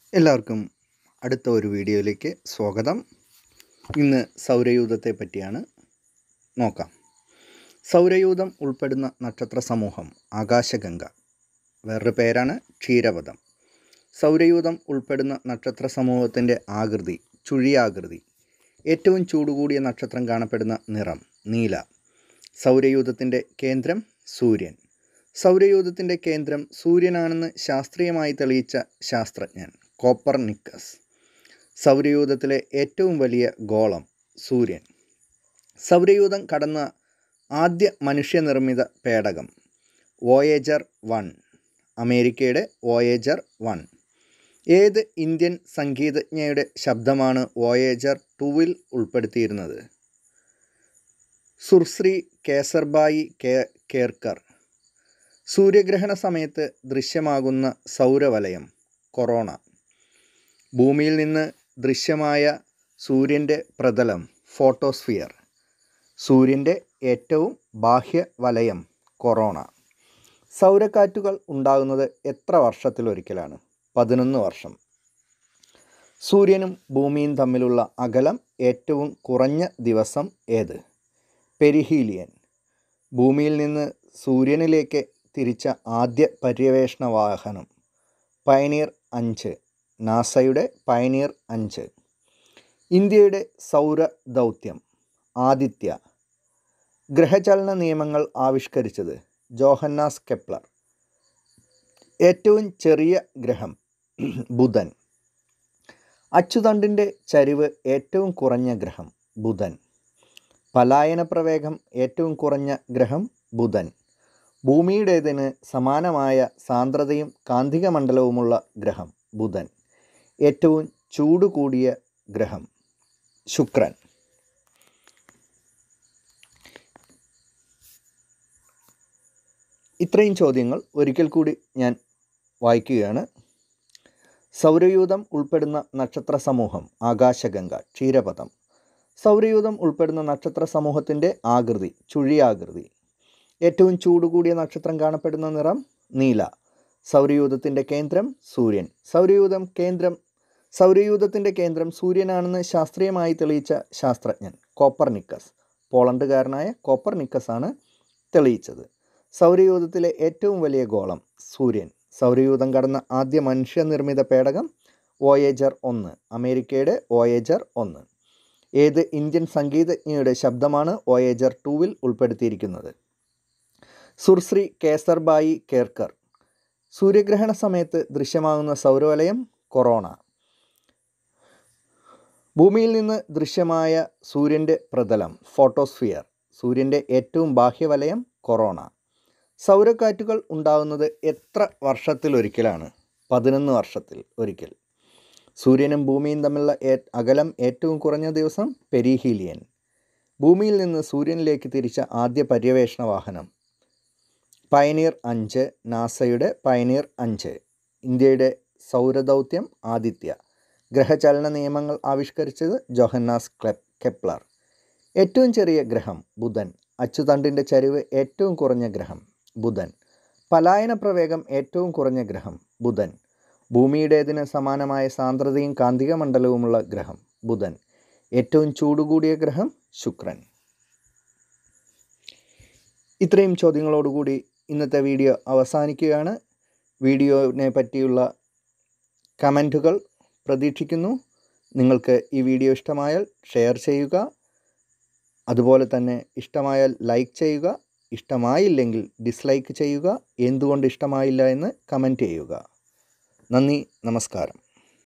എല്ലാവർക്കും അടുത്ത ഒരു വീഡിയോയിലേക്ക് സ്വാഗതം ഇന്ന് സൗരയൂഥത്തെ പറ്റിയാണ് നോക്കാം സൗരയൂഥം ഉൾപ്പെടുന്ന നക്ഷത്ര സമൂഹം ആകാശഗംഗ വേറൊരു പേരാണ് ക്ഷീരപഥം സൗരയൂഥം ഉൾപ്പെടുന്ന നക്ഷത്ര സമൂഹത്തിൻ്റെ ആകൃതി ചുഴിയാകൃതി ഏറ്റവും ചൂടുകൂടിയ നക്ഷത്രം കാണപ്പെടുന്ന നിറം നീല സൗരയൂഥത്തിൻ്റെ കേന്ദ്രം സൂര്യൻ സൗരയൂഥത്തിൻ്റെ കേന്ദ്രം സൂര്യനാണെന്ന് ശാസ്ത്രീയമായി തെളിയിച്ച ശാസ്ത്രജ്ഞൻ കോപ്പർ നിക്കസ് സൗരയൂഥത്തിലെ ഏറ്റവും വലിയ ഗോളം സൂര്യൻ സൗരയൂഥം കടന്ന ആദ്യ മനുഷ്യനിർമ്മിത പേടകം വോയേജർ വൺ അമേരിക്കയുടെ വോയേജർ വൺ ഏത് ഇന്ത്യൻ സംഗീതജ്ഞയുടെ ശബ്ദമാണ് വോയേജർ ടൂവിൽ ഉൾപ്പെടുത്തിയിരുന്നത് സുർശ്രീ കേസർബായി കേ കേർക്കർ സൂര്യഗ്രഹണ സമയത്ത് ദൃശ്യമാകുന്ന സൗരവലയം കൊറോണ ഭൂമിയിൽ നിന്ന് ദൃശ്യമായ സൂര്യൻ്റെ പ്രതലം ഫോട്ടോസ്ഫിയർ സൂര്യൻ്റെ ഏറ്റവും ബാഹ്യ വലയം കൊറോണ സൗരക്കാറ്റുകൾ ഉണ്ടാകുന്നത് എത്ര വർഷത്തിലൊരിക്കലാണ് പതിനൊന്ന് വർഷം സൂര്യനും ഭൂമിയും തമ്മിലുള്ള അകലം ഏറ്റവും കുറഞ്ഞ ദിവസം ഏത് പെരിഹീലിയൻ ഭൂമിയിൽ നിന്ന് സൂര്യനിലേക്ക് തിരിച്ച ആദ്യ പര്യവേഷണ വാഹനം പയനീർ അഞ്ച് നാസയുടെ പയനീർ അഞ്ച് ഇന്ത്യയുടെ സൗര ദൗത്യം ആദിത്യ ഗ്രഹചലന നിയമങ്ങൾ ആവിഷ്കരിച്ചത് ജോഹന്നാസ് കെപ്ലർ ഏറ്റവും ചെറിയ ഗ്രഹം ബുധൻ അച്ചുതണ്ടിൻ്റെ ചരിവ് ഏറ്റവും കുറഞ്ഞ ഗ്രഹം ബുധൻ പലായന പ്രവേഗം ഏറ്റവും കുറഞ്ഞ ഗ്രഹം ബുധൻ ഭൂമിയുടേതിന് സമാനമായ സാന്ദ്രതയും കാന്തിക മണ്ഡലവുമുള്ള ഗ്രഹം ബുധൻ ഏറ്റവും ചൂട് കൂടിയ ഗ്രഹം ശുക്രൻ ഇത്രയും ചോദ്യങ്ങൾ ഒരിക്കൽ കൂടി ഞാൻ വായിക്കുകയാണ് സൗരയൂഥം ഉൾപ്പെടുന്ന നക്ഷത്ര സമൂഹം ആകാശഗംഗ ക്ഷീരപഥം സൗരയൂഥം ഉൾപ്പെടുന്ന നക്ഷത്ര സമൂഹത്തിൻ്റെ ആകൃതി ചുഴിയാകൃതി ഏറ്റവും ചൂടുകൂടിയ നക്ഷത്രം കാണപ്പെടുന്ന നിറം നീല സൗരയൂഥത്തിൻ്റെ കേന്ദ്രം സൂര്യൻ സൗരയൂഥം കേന്ദ്രം സൗരയൂഥത്തിൻ്റെ കേന്ദ്രം സൂര്യനാണെന്ന് ശാസ്ത്രീയമായി തെളിയിച്ച ശാസ്ത്രജ്ഞൻ കോപ്പർ നിക്കസ് പോളണ്ടുകാരനായ കോപ്പർ നിക്കസ് ആണ് തെളിയിച്ചത് സൗരയൂഥത്തിലെ ഏറ്റവും വലിയ ഗോളം സൂര്യൻ സൗരയൂഥം കടന്ന ആദ്യ മനുഷ്യനിർമ്മിത പേടകം വോയേജർ ഒന്ന് അമേരിക്കയുടെ വോയേജർ ഒന്ന് ഏത് ഇന്ത്യൻ സംഗീതജ്ഞയുടെ ശബ്ദമാണ് വോയേജർ ടൂവിൽ ഉൾപ്പെടുത്തിയിരിക്കുന്നത് സുർശ്രീ കേസർബായി കേർക്കർ സൂര്യഗ്രഹണ സമയത്ത് ദൃശ്യമാകുന്ന സൗരവലയം കൊറോണ ഭൂമിയിൽ നിന്ന് ദൃശ്യമായ സൂര്യൻ്റെ പ്രതലം ഫോട്ടോസ്ഫിയർ സൂര്യൻ്റെ ഏറ്റവും ബാഹ്യവലയം കൊറോണ സൗരക്കാറ്റുകൾ ഉണ്ടാകുന്നത് എത്ര വർഷത്തിലൊരിക്കലാണ് പതിനൊന്ന് വർഷത്തിൽ ഒരിക്കൽ സൂര്യനും ഭൂമിയും തമ്മിലുള്ള അകലം ഏറ്റവും കുറഞ്ഞ ദിവസം പെരിഹീലിയൻ ഭൂമിയിൽ നിന്ന് സൂര്യനിലേക്ക് തിരിച്ച ആദ്യ പര്യവേഷണ വാഹനം പയനീർ അഞ്ച് നാസയുടെ പയനീർ അഞ്ച് ഇന്ത്യയുടെ സൗരദൗത്യം ആദിത്യ ഗ്രഹചലന നിയമങ്ങൾ ആവിഷ്കരിച്ചത് ജോഹന്നാസ് ക്ലെപ് കെപ്ലർ ഏറ്റവും ചെറിയ ഗ്രഹം ബുധൻ അച്ചുതണ്ടിൻ്റെ ചരിവ് ഏറ്റവും കുറഞ്ഞ ഗ്രഹം ബുധൻ പലായന പ്രവേഗം ഏറ്റവും കുറഞ്ഞ ഗ്രഹം ബുധൻ ഭൂമിയുടേതിന് സമാനമായ സാന്ദ്രതയും കാന്തിക മണ്ഡലവുമുള്ള ഗ്രഹം ബുധൻ ഏറ്റവും ചൂടുകൂടിയ ഗ്രഹം ശുക്രൻ ഇത്രയും ചോദ്യങ്ങളോടുകൂടി ഇന്നത്തെ വീഡിയോ അവസാനിക്കുകയാണ് വീഡിയോനെ പറ്റിയുള്ള കമൻറ്റുകൾ പ്രതീക്ഷിക്കുന്നു നിങ്ങൾക്ക് ഈ വീഡിയോ ഇഷ്ടമായാൽ ഷെയർ ചെയ്യുക അതുപോലെ തന്നെ ഇഷ്ടമായാൽ ലൈക്ക് ചെയ്യുക ഇഷ്ടമായില്ലെങ്കിൽ ഡിസ്ലൈക്ക് ചെയ്യുക എന്തുകൊണ്ട് ഇഷ്ടമായില്ല എന്ന് കമൻറ്റ് ചെയ്യുക നന്ദി നമസ്കാരം